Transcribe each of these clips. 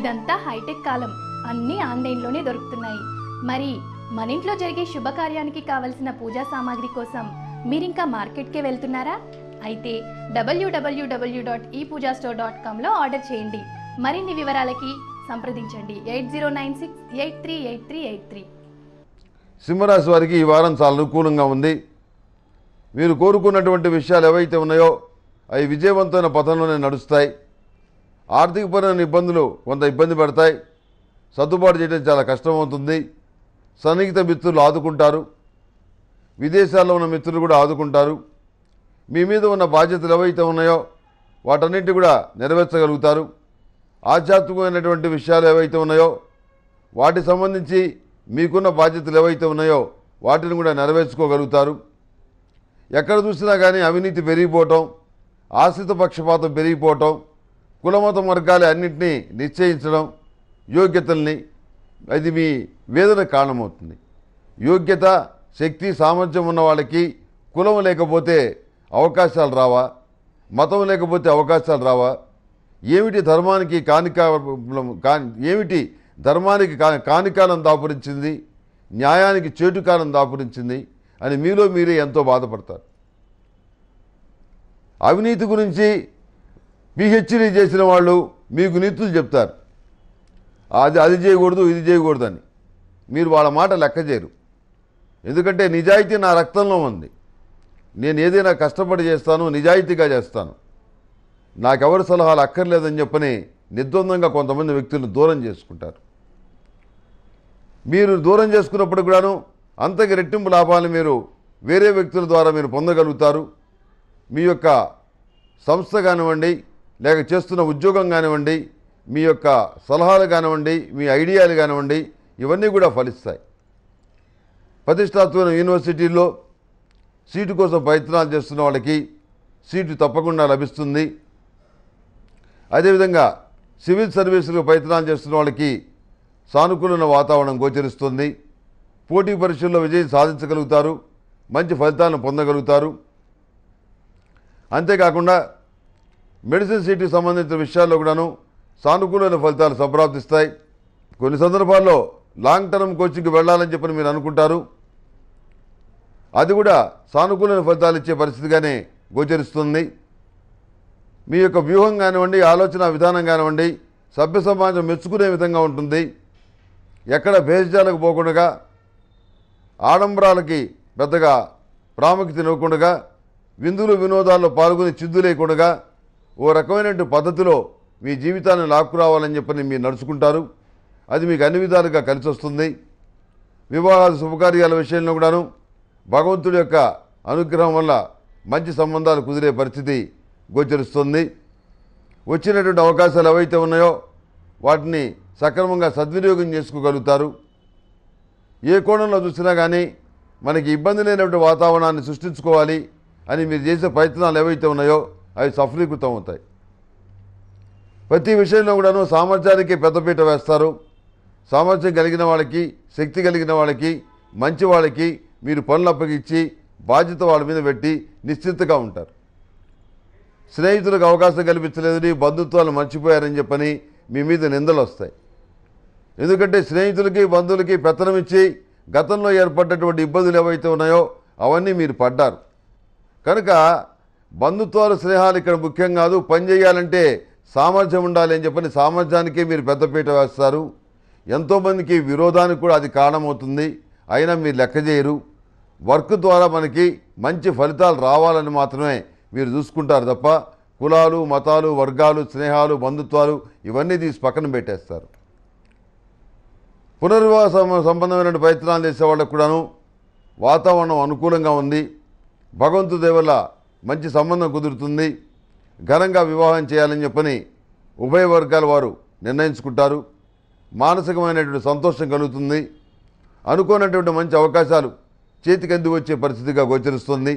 ఇదంతా హైటెక్ కాలం అన్నీ ఆన్లైన్లోనే దొరుకుతున్నాయి మరి మన ఇంట్లో జరిగే శుభకార్యానికి కావలసిన పూజా సామాగ్రి కోసం మీరింకా మార్కెట్కే వెళ్తున్నారా అయితే WWW dot E Pooja store dot కామ్లో ఆర్డర్ చేయండి మరిన్ని వివరాలకి సంప్రదించండి eight zero nine six eight three eight three eight three సింహరాశి వారికి ఈ వారం చాలా అనుకూలంగా ఉంది మీరు కోరుకున్నటువంటి విషయాలు ఏవైతే ఉన్నాయో అవి విజయవంతమైన పథంలోనే నడుస్తాయి ఆర్థికపరమైన ఇబ్బందులు కొంత ఇబ్బంది పడతాయి సర్దుబాటు చేయడం చాలా కష్టమవుతుంది సన్నిహిత మిత్రులు ఆదుకుంటారు విదేశాల్లో ఉన్న మిత్రులు కూడా ఆదుకుంటారు మీ మీద ఉన్న బాధ్యతలు ఏవైతే ఉన్నాయో వాటన్నిటి కూడా నెరవేర్చగలుగుతారు ఆధ్యాత్మికమైనటువంటి విషయాలు ఏవైతే ఉన్నాయో వాటికి సంబంధించి మీకున్న బాధ్యతలు ఏవైతే ఉన్నాయో వాటిని కూడా నెరవేర్చుకోగలుగుతారు ఎక్కడ చూసినా కానీ అవినీతి పెరిగిపోవటం ఆశ్రిత పక్షపాతం పెరిగిపోవటం కులమత వర్గాలే అన్నింటినీ నిశ్చయించడం యోగ్యతల్ని అది మీ వేదన కారణమవుతుంది యోగ్యత శక్తి సామర్థ్యం ఉన్న వాళ్ళకి కులం లేకపోతే అవకాశాలు రావా మతం లేకపోతే అవకాశాలు రావా ఏమిటి ధర్మానికి కానిక కా- ఏమిటి ధర్మానికి కా కానికాలం దాపురించింది న్యాయానికి చేటుకాలం దాపురించింది అని మీలో మీరే ఎంతో బాధపడతారు అవినీతి గురించి పిహెచ్డీ చేసిన వాళ్ళు మీకు నీతులు చెప్తారు అది అది చేయకూడదు ఇది చేయకూడదు అని మీరు వాళ్ళ మాట లెక్క చేయరు ఎందుకంటే నిజాయితీ నా రక్తంలో ఉంది నేను ఏదైనా కష్టపడి చేస్తాను నిజాయితీగా చేస్తాను నాకెవరి సలహాలు అక్కర్లేదని చెప్పని నిర్ద్వందంగా కొంతమంది వ్యక్తులను దూరం చేసుకుంటారు మీరు దూరం చేసుకున్నప్పుడు కూడాను అంతకి రెట్టింపు లాభాలు మీరు వేరే వ్యక్తుల ద్వారా మీరు పొందగలుగుతారు మీ యొక్క సంస్థ కానివ్వండి లేక చేస్తున్న ఉద్యోగం కానివ్వండి మీ యొక్క సలహాలు కానివ్వండి మీ ఐడియాలు కానివ్వండి ఇవన్నీ కూడా ఫలిస్తాయి ప్రతిష్టాత్మక యూనివర్సిటీల్లో సీటు కోసం ప్రయత్నాలు చేస్తున్న వాళ్ళకి సీటు తప్పకుండా లభిస్తుంది అదేవిధంగా సివిల్ సర్వీసులకు ప్రయత్నాలు చేస్తున్న వాళ్ళకి సానుకూలమైన వాతావరణం గోచరిస్తుంది పోటీ పరీక్షల్లో విజయం సాధించగలుగుతారు మంచి ఫలితాలను పొందగలుగుతారు అంతేకాకుండా మెడిసిన్ సీటుకి సంబంధించిన విషయాల్లో కూడాను సానుకూలమైన ఫలితాలు సంప్రాప్తిస్తాయి కొన్ని సందర్భాల్లో లాంగ్ టర్మ్ కోచింగ్కి వెళ్ళాలని చెప్పని మీరు అనుకుంటారు అది కూడా సానుకూలమైన ఫలితాలు ఇచ్చే పరిస్థితిగానే గోచరిస్తుంది మీ యొక్క వ్యూహం కానివ్వండి ఆలోచన విధానం కానివ్వండి సభ్య సమాజం మెచ్చుకునే విధంగా ఉంటుంది ఎక్కడ భేషజాలకు పోకుండా ఆడంబరాలకి పెద్దగా ప్రాముఖ్యత ఇవ్వకుండా విందులు వినోదాల్లో పాల్గొని చిద్దు లేకుండా ఓ రకమైనటువంటి పద్ధతిలో మీ జీవితాన్ని లాక్కురావాలని చెప్పని మీరు నడుచుకుంటారు అది మీకు అన్ని విధాలుగా కలిసి వస్తుంది వివాహాలు శుభకార్యాల విషయంలో కూడాను భగవంతుడి యొక్క అనుగ్రహం వల్ల మంచి సంబంధాలు కుదిరే పరిస్థితి గోచరిస్తుంది వచ్చినటువంటి అవకాశాలు ఏవైతే ఉన్నాయో వాటిని సక్రమంగా సద్వినియోగం చేసుకోగలుగుతారు ఏ కోణంలో చూసినా కానీ మనకి ఇబ్బంది లేనటువంటి వాతావరణాన్ని సృష్టించుకోవాలి అని మీరు చేసే ప్రయత్నాలు ఏవైతే ఉన్నాయో అవి సఫలీకృతం అవుతాయి ప్రతి విషయంలో కూడాను సామర్థ్యానికి పెద్దపీట వేస్తారు సామర్థ్యం కలిగిన వాళ్ళకి శక్తి కలిగిన వాళ్ళకి మంచి వాళ్ళకి మీరు పనులు అప్పగించి బాధ్యత వాళ్ళ మీద పెట్టి నిశ్చింతగా ఉంటారు స్నేహితులకు అవకాశం కల్పించలేదని బంధుత్వాలు మర్చిపోయారని చెప్పని మీ మీద నిందలు వస్తాయి ఎందుకంటే స్నేహితులకి బంధువులకి పెత్తనం ఇచ్చి గతంలో ఏర్పడ్డటువంటి ఇబ్బందులు ఏవైతే ఉన్నాయో అవన్నీ మీరు పడ్డారు కనుక బంధుత్వాలు స్నేహాలు ఇక్కడ ముఖ్యం కాదు పని చేయాలంటే సామర్థ్యం ఉండాలి అని చెప్పని సామర్థ్యానికే మీరు పెద్దపీట వేస్తారు ఎంతోమందికి విరోధానికి కూడా అది కారణమవుతుంది అయినా మీరు లెక్క చేయరు వర్క్ ద్వారా మనకి మంచి ఫలితాలు రావాలని మాత్రమే మీరు చూసుకుంటారు తప్ప కులాలు మతాలు వర్గాలు స్నేహాలు బంధుత్వాలు ఇవన్నీ తీసి పక్కన పెట్టేస్తారు పునర్వివాహ సం- సంబంధమైన ప్రయత్నాలు చేసే వాళ్ళకు కూడాను వాతావరణం అనుకూలంగా ఉంది భగవంతుడి దయ వల్ల మంచి సంబంధం కుదురుతుంది ఘనంగా వివాహం చేయాలని చెప్పని ఉభయ వర్గాల వారు నిర్ణయించుకుంటారు మానసికమైనటువంటి సంతోషం కలుగుతుంది అనుకోనటువంటి మంచి అవకాశాలు చేతికి అంది వచ్చే పరిస్థితిగా గోచరిస్తుంది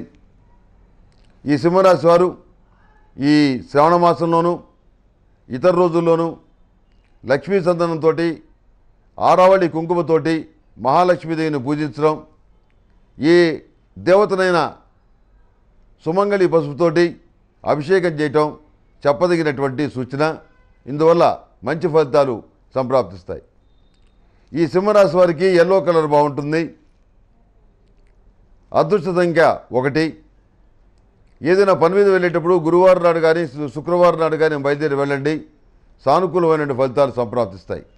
ఈ సింహరాశి వారు ఈ శ్రావణ మాసంలోనూ ఇతర రోజుల్లోనూ లక్ష్మీ సంతానంతో ఆరావళి కుంకుమతోటి మహాలక్ష్మీదేవిని పూజించడం ఏ దేవతనైనా సుమంగళి పసుపుతోటి అభిషేకం చేయటం చెప్పదగినటువంటి సూచన ఇందువల్ల మంచి ఫలితాలు సంప్రాప్తిస్తాయి ఈ సింహరాశి వారికి ఎల్లో కలర్ బాగుంటుంది అదృష్ట సంఖ్య ఒకటి ఏదైనా పని మీద వెళ్ళేటప్పుడు గురువారం నాడు కానీ శు- శుక్రవారం నాడు కానీ బయలుదేరి వెళ్ళండి సానుకూలమైన ఫలితాలు సంప్రాప్తిస్తాయి